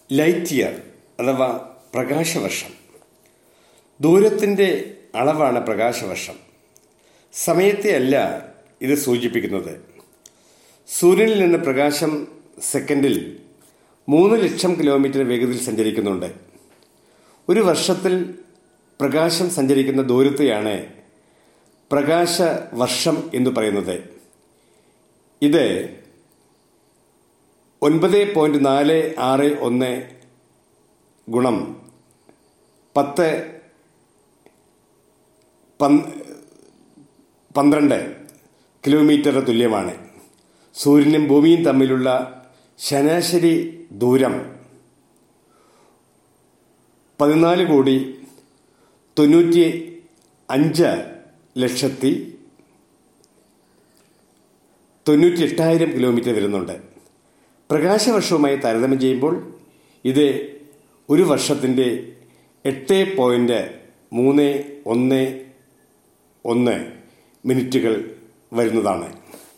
light year അഥവാ പ്രകാശവർഷം ദൂരത്തിൻ്റെ അളവാണ് പ്രകാശവർഷം സമയത്തെ അല്ല ഇത് സൂചിപ്പിക്കുന്നത് സൂര്യനിൽ നിന്ന് പ്രകാശം സെക്കൻഡിൽ മൂന്ന് ലക്ഷം കിലോമീറ്റർ വേഗതയിൽ സഞ്ചരിക്കുന്നുണ്ട് ഒരു വർഷത്തിൽ പ്രകാശം സഞ്ചരിക്കുന്ന ദൂരത്തെയാണ് പ്രകാശ വർഷം എന്ന് പറയുന്നത് ഇത് ഒൻപത് പോയിന്റ് നാല് ആറ് ഒന്ന് ഗുണം പത്ത് പന്ത്രണ്ട് കിലോമീറ്റർ തുല്യമാണ് സൂര്യനും ഭൂമിയും തമ്മിലുള്ള ശരാശരി ദൂരം പതിനാല് കോടി തൊണ്ണൂറ്റി അഞ്ച് ലക്ഷത്തി തൊണ്ണൂറ്റി എട്ടായിരം കിലോമീറ്റർ വരുന്നുണ്ട് പ്രകാശവർഷവുമായി താരതമ്യം ചെയ്യുമ്പോൾ ഇത് ഒരു വർഷത്തിൻ്റെ എട്ട് പോയിന്റ് മൂന്ന് ഒന്ന് ഒന്ന് മിനിറ്റുകൾ വരുന്നതാണ്